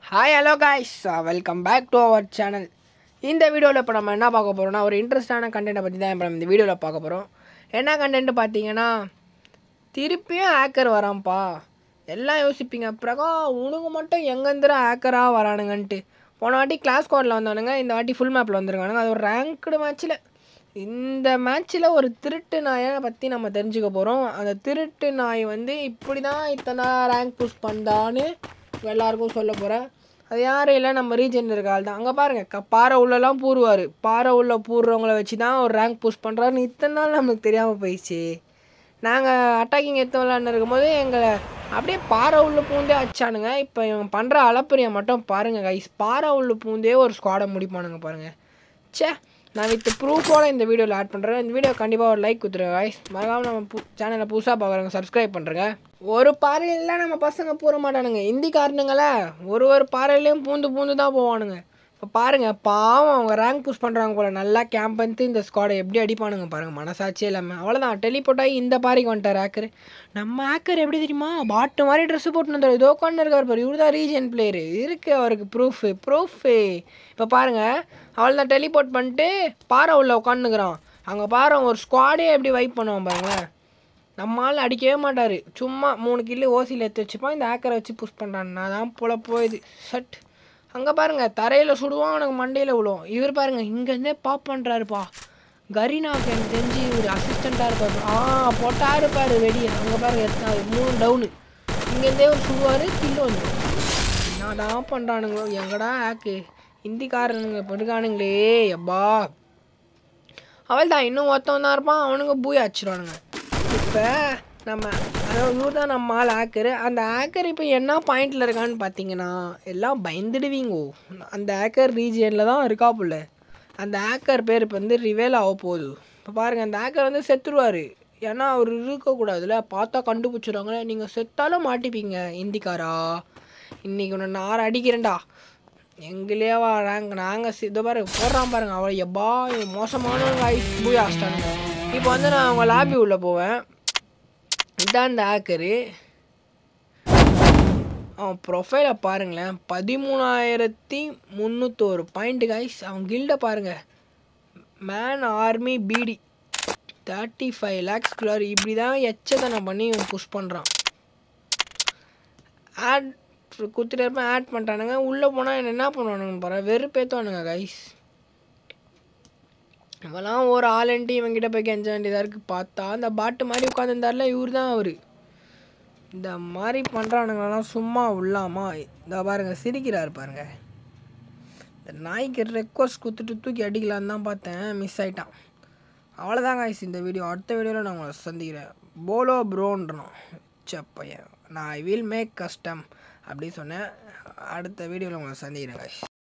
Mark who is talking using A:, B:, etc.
A: hi hello guys welcome back to our channel இந்த வீடியோவில் இப்போ நம்ம என்ன பார்க்க போகிறோம்னா ஒரு இன்ட்ரெஸ்டான கண்டென்ட்டை பற்றி தான் இப்போ நம்ம இந்த வீடியோவில் பார்க்க போகிறோம் என்ன கண்டென்ட் பார்த்தீங்கன்னா திருப்பியும் ஹேக்கர் வரான்ப்பா எல்லாம் யோசிப்பீங்க பிரகா உனக்கு மட்டும் எங்கேந்திர ஹேக்கராக வரானுங்கன்ட்டு போன வாட்டி கிளாஸ் கோடில் வந்தானுங்க இந்த வாட்டி ஃபுல் மேப்பில் வந்திருக்கானுங்க அது ஒரு ரேங்க்டு மேட்ச்சில் இந்த மேட்ச்சில் ஒரு திருட்டு நாயை பற்றி நம்ம தெரிஞ்சுக்க போகிறோம் அந்த திருட்டு நாய் வந்து இப்படி தான் இத்தனை ரேங்க் புஷ் பண்ணான்னு எல்லாருக்கும் சொல்ல போகிறேன் அது யாரும் இல்லை நம்ம ரீஜன் இருக்க ஆள் தான் அங்கே பாருங்கள் க பாறை உள்ளலாம் பூருவார் பாறை உள்ள பூர்றவங்கள வச்சு தான் ஒரு ரேங்க் புஷ் பண்ணுறாருன்னு இத்தனை நாள் நமக்கு தெரியாமல் போயிடுச்சு நாங்கள் அட்டாக்கிங் எடுத்து விளாண்டு இருக்கும்போது எங்களை அப்படியே பாறை உள்ள பூந்தே அடிச்சானுங்க இப்போ இவங்க பண்ணுற அளப்பரிய மட்டும் பாருங்கள் கைஸ் பாறை உள்ள பூந்தே ஒரு ஸ்குவாடை முடிப்பானுங்க பாருங்கள் ச்சே நான் வித் ப்ரூஃபோட இந்த வீடியோவில் ஆட் பண்ணுறேன் இந்த வீடியோ கண்டிப்பாக ஒரு லைக் கொடுத்துருங்க கைஸ் மறக்காமல் நம்ம பு சேனலை புதுசாக பார்க்குறவங்க சப்ஸ்கிரைப் பண்ணுறேங்க ஒரு பாறையிலாம் நம்ம பசங்க பூர மாட்டானுங்க இந்திக்காரனுங்களே ஒரு ஒரு பாறையிலையும் பூந்து பூந்து தான் போவானுங்க இப்போ பாருங்கள் பாவம் அவங்க ரேங்க் புஷ் பண்ணுறாங்க போல் நல்லா கேம்ப் வந்து இந்த ஸ்குவாடை எப்படி அடிப்பானுங்க பாருங்கள் மனசாட்சியே இல்லாமல் அவ்வளோதான் டெலிபோர்ட் ஆகி இந்த பாறைக்கு வந்துட்டார் ஹேக்கர் நம்ம ஹேக்கர் எப்படி தெரியுமா பாட்டு மாதிரி ட்ரெஸ்ஸு போட்டு வந்தார் இதோ உட்காந்து இருக்கார் பாரு இவர் தான் ரீஜன் பிளேயரு இருக்குது அவருக்கு ப்ரூஃபு ப்ரூஃபு இப்போ பாருங்கள் அவள் தான் டெலிபோர்ட் பண்ணிட்டு பாறை உள்ள உட்காந்துக்கிறான் அங்கே பாரு ஒரு ஸ்குவாடே எப்படி வைப் பண்ணுவான் பாருங்களேன் நம்மளால் அடிக்கவே மாட்டார் சும்மா மூணு கில்லு ஓசியில் எடுத்து வச்சுப்பான் இந்த ஹேக்கரை வச்சு புஷ் பண்ணுறான் நான் தான் போல போயுது சட் அங்கே பாருங்கள் தரையில் சுடுவான் அவனுக்கு மண்டையில் விழுவும் இவர் பாருங்கள் இங்கேருந்தே பாப் பண்ணுறாருப்பா கரீனாவுக்கு எனக்கு தெரிஞ்சு இவர் அசிஸ்டண்ட்டாக இருப்பார் ஆ போட்டா இருப்பார் வெடி அங்கே பாருங்க எத்தனை மூணு டவுனு இங்கேருந்தே ஒரு சுடுவார் கில்லு வந்துடும் என்ன தான் பண்ணுறானுங்களோ எங்கடா ஹேக்கு ஹிந்திக்காரனுங்க படுக்கானுங்களே எப்பா அவள் தான் இன்னும் ஒருத்தவன் தான் இருப்பான் அவனுங்க பூய் அடிச்சிருவானுங்க இப்போ நம்ம அதாவது இவர் தான் நம்ம ஆள் ஹேக்கரு அந்த ஹேக்கர் இப்போ என்ன பாயிண்டில் இருக்கான்னு பார்த்தீங்கன்னா எல்லாம் பயந்துடுவீங்கோ அந்த ஹேக்கர் ரீஜியனில் தான் இருக்கா புள்ள அந்த ஹேக்கர் பேர் இப்போ வந்து ரிவேல் ஆக போகுது இப்போ பாருங்கள் அந்த ஹேக்கர் வந்து செத்துருவார் ஏன்னா அவர் இருக்கக்கூடாதுல பார்த்தா கண்டுபிடிச்சிடுவாங்களே நீங்கள் செத்தாலும் மாட்டிப்பீங்க இந்திக்காரா இன்றைக்கி ஒன்று நான் அடிக்கிறேன்டா எங்களே வா நாங்கள் நாங்கள் இதோ பாரு போடுறான் பாருங்க அவள் எப்பா இவன் மோசமானவங்க ஐஸ் பூய் ஆஸ்டானுங்க இப்போ வந்து நான் அவங்க லாபி உள்ளே போவேன் இதான் இந்த ஹேக்கரு அவன் ப்ரொஃபைலை பாருங்களேன் பதிமூணாயிரத்தி முந்நூற்றோரு பாயிண்ட் கைஸ் அவன் கில்டை பாருங்கள் மேன் ஆர்மி பிடி தேர்ட்டி ஃபைவ் லேக்ஸ் குள்ளார் இப்படி தான் எச்சதனை பண்ணி இவன் புஷ் பண்ணுறான் ஆட் குத்துட்டு இருப்பேன் ஆட் பண்ணிட்டானுங்க உள்ளே போனால் என்ன என்ன பண்ணுவானுங்க பாரு வெறுப்பேற்றுவானுங்க கைஸ் இவெல்லாம் ஒரு ஆளுன்ட்டு இவங்கிட்ட போய் கெஞ்ச வேண்டியதாக இருக்குது பார்த்தா அந்த பாட்டு மாதிரி உட்காந்துருந்தார்ல இவர் தான் அவர் இந்த மாதிரி பண்ணுறானுங்களாம் சும்மா உள்ளாமா இந்த பாருங்க சிரிக்கிறார் பாருங்க இந்த நாய்க்கு ரெக்வஸ்ட் கொடுத்துட்டு தூக்கி அடிக்கலான்னு தான் பார்த்தேன் மிஸ் ஆயிட்டான் அவ்வளோதான் காய்ஸ் இந்த வீடியோ அடுத்த வீடியோவில் நான் உங்களை சந்திக்கிறேன் போலோ ப்ரோன்றணும் பையன் நான் ஐ வில் மேக் கஸ்டம் அப்படி சொன்னேன் அடுத்த வீடியோவில் உங்களை சந்திக்கிறேன் காய்ஸ்